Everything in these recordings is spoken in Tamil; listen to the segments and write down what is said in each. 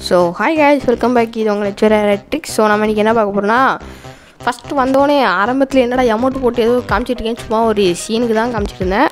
so hi guys welcome back இது உங்களை லெக்சர் எலக்ட்ரிக் ஸோ நம்ம இன்றைக்கி என்ன பார்க்க போகிறோம்னா ஃபஸ்ட்டு வந்தோடனே ஆரம்பத்தில் என்னடா அமௌண்ட் போட்டு ஏதோ காமிச்சிட்டு இருக்கேன் சும்மா ஒரு சீனுக்கு தான் காமிச்சிட்டு இருந்தேன்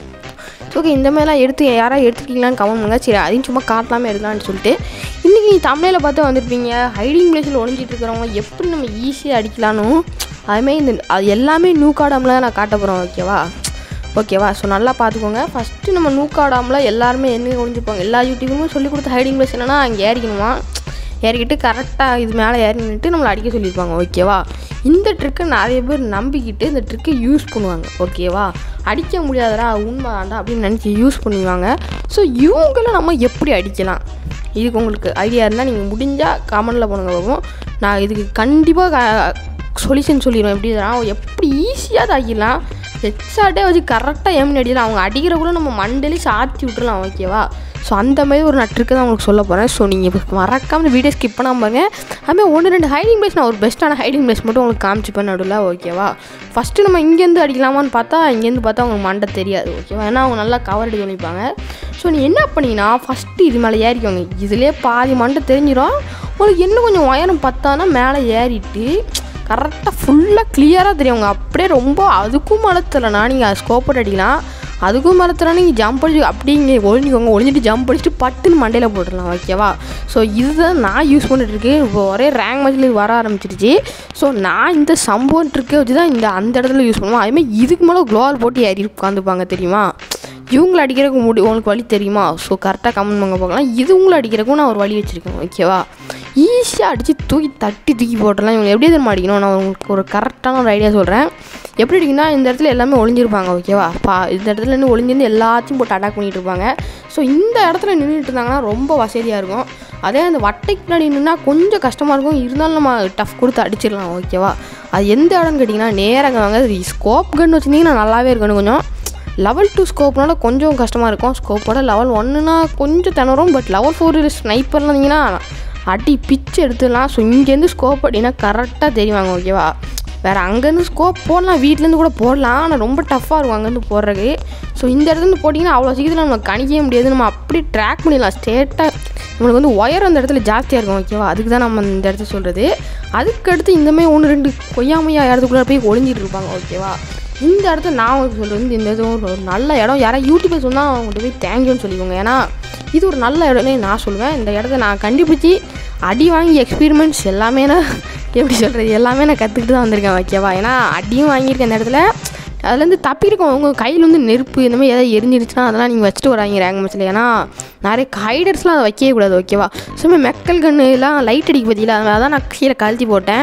ஓகே இந்த மாதிரிலாம் எடுத்து யாராவது எடுத்துக்கிங்களான்னு கமெண்ட் பண்ணுங்க சரி அதையும் சும்மா காட்டலாமே எடுக்கலாம்னு சொல்லிட்டு இன்றைக்கி நீ தமிழில் பார்த்து வந்திருப்பீங்க ஹைடிங் பிளேஸில் ஒளிஞ்சிட்டு இருக்கிறவங்க எப்படி நம்ம ஈஸியாக அடிக்கலான்னு அதுமாரி இந்த அது எல்லாமே நூக்காடாமில் தான் நான் காட்ட போகிறோம் ஓகேவா ஓகேவா ஸோ நல்லா பார்த்துக்கோங்க ஃபஸ்ட்டு நம்ம நூக்காடாமில் எல்லாருமே என்ன ஒளிஞ்சிருப்பாங்க எல்லா யூடியூபுமே சொல்லி கொடுத்த ஹைடிங் பிளேஸ் என்னன்னா அங்கே ஏறிக்கணுமா ஏறிக்கிட்டு கரெக்டாக இது மேலே ஏறி நின்றுட்டு நம்மளை அடிக்க சொல்லியிருப்பாங்க ஓகேவா இந்த ட்ரிக்கை நிறைய பேர் நம்பிக்கிட்டு இந்த ட்ரிக்கை யூஸ் பண்ணுவாங்க ஓகேவா அடிக்க முடியாதடா உண்மை வேண்டாம் அப்படின்னு நினச்சி யூஸ் பண்ணுவாங்க ஸோ இவங்கள நம்ம எப்படி அடிக்கலாம் இதுக்கு உங்களுக்கு ஐடியா இருந்தால் நீங்கள் முடிஞ்சால் கமெண்டில் போனுங்க பார்ப்போம் நான் இதுக்கு கண்டிப்பாக சொல்யூஷன் சொல்லிடுவேன் எப்படி இதெல்லாம் எப்படி ஈஸியாக தாக்கிடலாம் ஹெட்ஷாட்டே வச்சு கரெக்டாக ஏம் அடிக்கலாம் அவங்க அடிக்கிறக்குள்ள நம்ம மண்டலி சாத்தி விட்டுறலாம் ஓகேவா ஸோ அந்த மாதிரி ஒரு நட்டுருக்கு தான் உங்களுக்கு சொல்ல போகிறேன் ஸோ நீங்கள் இப்போ மறக்காம இந்த வீடியோ ஸ்கிப் பண்ணாமல் பாருங்க அதுமாதிரி ஒன்று ரெண்டு ஹைடிங் பிளேஸ் நான் ஒரு பெஸ்ட்டான ஹைடிங் பிளேஸ் மட்டும் உங்களுக்கு காமிச்சுப்பேன் நடுவில் ஓகேவா ஃபஸ்ட்டு நம்ம இங்கேருந்து அடிக்கலாமான்னு பார்த்தா இங்கேருந்து பார்த்தா உங்களுக்கு மண்டை தெரியாது ஓகேவா ஏன்னா அவங்க நல்லா கவர் அடி பண்ணிப்பாங்க ஸோ நீ என்ன பண்ணீங்கன்னா ஃபஸ்ட்டு இது மேலே ஏறிக்கோங்க இதுலேயே பாதி மண்டை தெரிஞ்சிடும் உங்களுக்கு இன்னும் கொஞ்சம் உயரம் பத்தானா மேலே ஏறிட்டு கரெக்டாக ஃபுல்லாக கிளியராக தெரியும் அவங்க அப்படியே ரொம்ப அதுக்கும் மலத்துலனா நீங்கள் ஸ்கோப் போட்டு அடிக்கலாம் அதுக்கும் மரத்தில் நீங்கள் ஜம்ப் அடிச்சு அப்படியே இங்கே ஒழிஞ்சிக்கோங்க ஒழிஞ்சிட்டு ஜம்ப் அடிச்சுட்டு பட்டுன்னு மண்டையில் போட்டுடலாம் ஓகேவா ஸோ இதுதான் நான் யூஸ் பண்ணிட்டுருக்கு இப்போ ஒரே ரேங்க் மேட்ச்சில் வர ஆரம்பிச்சிருச்சு ஸோ நான் இந்த சம்பவம் ட்ரிக்கை வச்சு தான் இந்த அந்த இடத்துல யூஸ் பண்ணுவேன் அதேமாதிரி இதுக்கு மேலே க்ளோவால் போட்டு ஏறி உட்காந்துப்பாங்க தெரியுமா இவங்களை அடிக்கிறதுக்கு முடி உங்களுக்கு வழி தெரியுமா ஸோ கரெக்டாக கமெண்ட் பண்ண பார்க்கலாம் இது உங்களை அடிக்கிறதுக்கும் நான் ஒரு வழி வச்சுருக்கேன் ஓகேவா ஈஸியாக அடித்து தூக்கி தட்டி தூக்கி போட்டுடலாம் இவங்க எப்படி தெரியுமா அடிக்கணும் நான் உங்களுக்கு ஒரு கரெக்டான ஒரு ஐடியா சொல்கிறேன் எப்படி அடிக்கணும்னா இந்த இடத்துல எல்லாமே ஒளிஞ்சிருப்பாங்க ஓகேவா பா இந்த இடத்துல இருந்து ஒளிஞ்சிருந்து எல்லாத்தையும் போட்டு அட்டாக் பண்ணிட்டு இருப்பாங்க ஸோ இந்த இடத்துல நின்றுட்டு இருந்தாங்கன்னா ரொம்ப வசதியாக இருக்கும் அதே அந்த வட்டைக்கு பின்னாடி நின்னா கொஞ்சம் கஷ்டமாக இருக்கும் இருந்தாலும் நம்ம டஃப் கொடுத்து அடிச்சிடலாம் ஓகேவா அது எந்த இடம்னு கேட்டிங்கன்னா நேராக வாங்க ஸ்கோப் கன் வச்சுருந்தீங்கன்னா நல்லாவே இருக்கணும் கொஞ்சம் லெவல் டூ ஸ்கோப்னால கொஞ்சம் கஷ்டமாக இருக்கும் ஸ்கோப்போட லெவல் ஒன்றுனா கொஞ்சம் திணறும் பட் லெவல் ஃபோர் ஸ்னைப்பர்லாம் இருந்தீங்கன்னா அடி பிச்சு எடுத்துடலாம் ஸோ இங்கேருந்து ஸ்கோப் அப்படின்னா கரெக்டாக தெரிவாங்க ஓகேவா வேறு அங்கேருந்து ஸ்கோப் போடலாம் வீட்டிலேருந்து கூட போடலாம் ஆனால் ரொம்ப டஃப்பாக இருக்கும் அங்கேருந்து போடுறதுக்கு ஸோ இந்த இடத்துல போட்டிங்கன்னா அவ்வளோ சீக்கிரத்தில் நம்ம கணிக்கவே முடியாது நம்ம அப்படி ட்ராக் பண்ணிடலாம் ஸ்ட்ரெயிட்டாக நம்மளுக்கு வந்து ஒயர் அந்த இடத்துல ஜாஸ்தியாக இருக்கும் ஓகேவா அதுக்கு தான் நம்ம இந்த இடத்த சொல்கிறது அதுக்கடுத்து இந்தமாதிரி ஒன்று ரெண்டு கொய்யாமையா இடத்துக்குள்ளே போய் ஒளிஞ்சிட்டு இருப்பாங்க ஓகேவா இந்த இடத்த நான் உங்களுக்கு சொல்கிறது வந்து இந்த இடத்துல ஒரு நல்ல இடம் யாராவது யூடியூபர் சொன்னால் அவங்கள்ட்ட போய் தேங்க்யூன்னு சொல்லிக்கோங்க ஏன்னா இது ஒரு நல்ல இடம்னே நான் சொல்லுவேன் இந்த இடத்த நான் கண்டுபிடிச்சி அடி வாங்கி எக்ஸ்பீரிமெண்ட்ஸ் எல்லாமே நான் எப்படி சொல்கிறது எல்லாமே நான் கற்றுக்கிட்டு தான் வந்திருக்கேன் ஓகேவா ஏன்னா அடியும் வாங்கியிருக்கேன் இந்த இடத்துல அதுலேருந்து தப்பிருக்கோம் உங்கள் கையில் வந்து நெருப்பு இந்த மாதிரி எதாவது எரிஞ்சிருச்சுன்னா அதெல்லாம் நீங்கள் வச்சுட்டு வராங்க ரேங்க் மேட்ச்சில் ஏன்னா நிறைய ஹைடர்ஸ்லாம் அதை வைக்கவே கூடாது ஓகேவா சும்மா மெக்கல் கன்று எல்லாம் லைட் அடிக்க பற்றியில் அதனால தான் நான் கீழே கழட்டி போட்டேன்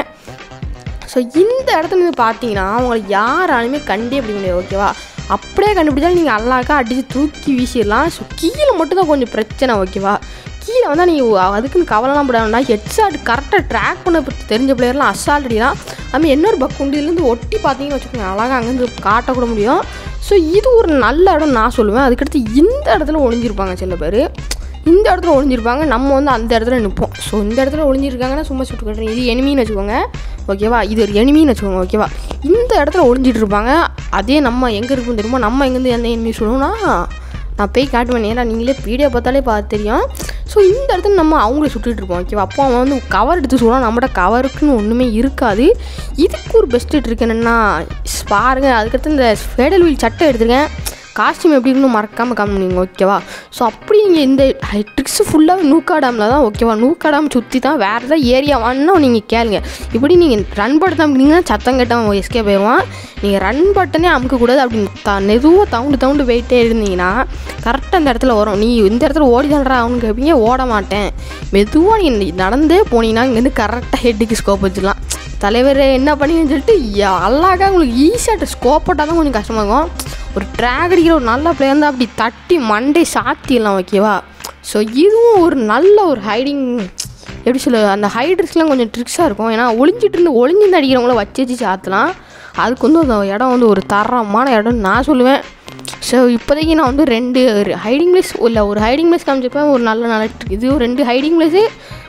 ஸோ இந்த இடத்துல இருந்து பார்த்தீங்கன்னா அவங்களை யாராலுமே கண்டே பிடிக்க முடியாது ஓகேவா அப்படியே கண்டுபிடிச்சாலும் நீங்கள் அல்லாக்கா அடித்து தூக்கி வீசிடலாம் ஸோ கீழே மட்டும்தான் கொஞ்சம் பிரச்சனை ஓகேவா கீழே வந்தால் நீங்கள் அதுக்குன்னு கவலைலாம் பட வேண்டாம் ஹெட்ஷாட் கரெக்டாக ட்ராக் பண்ண பற்றி தெரிஞ்ச பிளேயர்லாம் அசால்ட் அடிக்கலாம் அதுமாதிரி இன்னொரு பக்குண்டிலேருந்து ஒட்டி பார்த்தீங்கன்னு வச்சுக்கோங்க அழகாக அங்கேருந்து காட்டக்கூட முடியும் ஸோ இது ஒரு நல்ல இடம் நான் சொல்லுவேன் அதுக்கடுத்து இந்த இடத்துல ஒளிஞ்சிருப்பாங்க சில பேர் இந்த இடத்துல ஒளிஞ்சிருப்பாங்க நம்ம வந்து அந்த இடத்துல நிற்போம் ஸோ இந்த இடத்துல ஒளிஞ்சிருக்காங்கன்னா சும்மா சுட்டு கட்டுறேன் இது எனிமின்னு வச்சுக்கோங்க ஓகேவா இது ஒரு எனிமின்னு வச்சுக்கோங்க ஓகேவா இந்த இடத்துல ஒளிஞ்சிட்டு இருப்பாங்க அதே நம்ம எங்கே இருக்கும் தெரியுமா நம்ம எங்கேருந்து எந்த எனிமி சொல்லணும்னா நான் போய் காட்டுவேன் ஏன்னா நீங்களே வீடியோ பார்த்தாலே பார்த்து தெரியும் ஸோ இந்த இடத்துல நம்ம அவங்கள சுட்டுட்டு இருப்போம் ஓகேவா அப்போ அவன் வந்து கவர் எடுத்து சொல்லுவான் நம்மகிட்ட கவருக்குன்னு ஒன்றுமே இருக்காது இதுக்கு ஒரு பெஸ்ட்டு ட்ரிக் என்னென்னா பாருங்க அதுக்கடுத்து இந்த ஃபேடல் வீல் சட்டை எடுத்துருக்கேன் காஸ்டியூம் எப்படி இருக்குன்னு மறக்காமல் காமிங்க ஓகேவா ஸோ அப்படி நீங்கள் இந்த ட்ரிக்ஸு ஃபுல்லாக நூக்காடாமில் தான் ஓகேவா நூக்காடாம் சுற்றி தான் வேறு ஏதாவது ஏரியா வாங்கினா நீங்கள் கேளுங்க இப்படி நீங்கள் ரன் பட்டன் அமுக்கினீங்கன்னா சத்தம் கேட்டால் எஸ்கே போயிடுவான் நீங்கள் ரன் பட்டனே அமுக்கக்கூடாது அப்படி த மெதுவாக தவுண்டு தவுண்டு போயிட்டே இருந்தீங்கன்னா கரெக்டாக அந்த இடத்துல வரும் நீ இந்த இடத்துல ஓடி தான்றா அவனு கேட்பீங்க ஓட மாட்டேன் மெதுவாக நீங்கள் நடந்தே போனீங்கன்னா இங்கேருந்து கரெக்டாக ஹெட்டுக்கு ஸ்கோப் வச்சுக்கலாம் தலைவர் என்ன பண்ணீங்கன்னு சொல்லிட்டு அல்லாக்கா உங்களுக்கு ஈஸியாக ஸ்கோப் போட்டால் தான் கொஞ்சம் கஷ்டமாக இருக்கும் ஒரு ட்ராக் அடிக்கிற ஒரு நல்ல பிளேயர் இருந்தால் அப்படி தட்டி மண்டே சாத்திடலாம் ஓகேவா ஸோ இதுவும் ஒரு நல்ல ஒரு ஹைடிங் எப்படி சொல்ல அந்த ஹைடர்ஸ்லாம் கொஞ்சம் ட்ரிக்ஸாக இருக்கும் ஏன்னா ஒளிஞ்சிட்டு இருந்து ஒளிஞ்சிருந்து அடிக்கிறவங்கள வச்சு வச்சு சாத்தலாம் அதுக்கு வந்து அந்த இடம் வந்து ஒரு தரமான இடம்னு நான் சொல்லுவேன் ஸோ இப்போதைக்கு நான் வந்து ரெண்டு ஹைடிங் பிளேஸ் இல்லை ஒரு ஹைடிங் பிளேஸ் காமிச்சிருப்பேன் ஒரு நல்ல நல்ல இது ரெண்டு ஹைடிங் பிளேஸு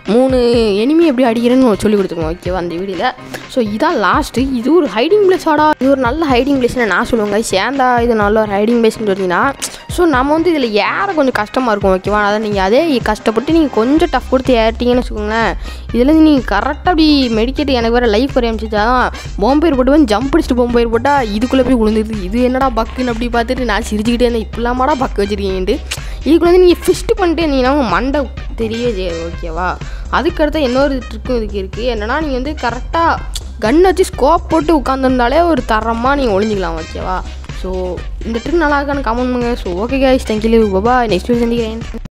மூணு எனிமி எப்படி அடிக்கிறேன்னு சொல்லி கொடுத்துருக்கோம் ஓகேவா அந்த வீடியோவில் ஸோ இதான் லாஸ்ட்டு இது ஒரு ஹைடிங் பிளேஸாடா இது ஒரு நல்ல ஹைடிங் பிளேஸ்னு நான் சொல்லுவேங்க சேந்தா இது நல்ல ஒரு ஹைடிங் பிளேஸ்னு சொன்னீங்கன்னா ஸோ நம்ம வந்து இதில் ஏற கொஞ்சம் கஷ்டமாக இருக்கும் ஓகேவா அதான் நீங்கள் அதே கஷ்டப்பட்டு நீங்கள் கொஞ்சம் டஃப் கொடுத்து ஏறிட்டீங்கன்னு வச்சுக்கோங்களேன் இதில் நீங்கள் கரெக்டாக அப்படி மெடிக்கெட் எனக்கு வேறு லைஃப் வரைய அமைச்சிச்சா போம்பேர் போட்டு ஜம்ப் அடிச்சுட்டு போம்பேர் போட்டால் இதுக்குள்ளே போய் விழுந்துருது இது என்னடா பக்குன்னு அப்படி பார்த்துட்டு நான் சிரிச்சுக்கிட்டே இருந்தேன் இப்படிலாமாடா பக்கு வச்சிருக்கீங்கன்ட்டு இதுக்குள்ள வந்து நீங்கள் ஃபிஸ்ட்டு பண்ணிட்டு இருந்தீங்கன்னா உங்கள் மண்டை தெரியவே செய்யாது ஓகேவா அதுக்கடுத்து இன்னொரு ட்ரிக்கும் இதுக்கு இருக்குது என்னென்னா நீங்கள் வந்து கரெக்டாக கன் வச்சு ஸ்கோப் போட்டு உட்காந்துருந்தாலே ஒரு தரமாக நீங்கள் ஒளிஞ்சிக்கலாம் ஓகேவா ஸோ இந்த ட்ரிக் நல்லா இருக்கான்னு கமெண்ட் பண்ணுங்க ஸோ ஓகே கைஸ் தேங்க்யூ பபா நெக்ஸ்ட் வீடியோ சந்திக்கிறேன்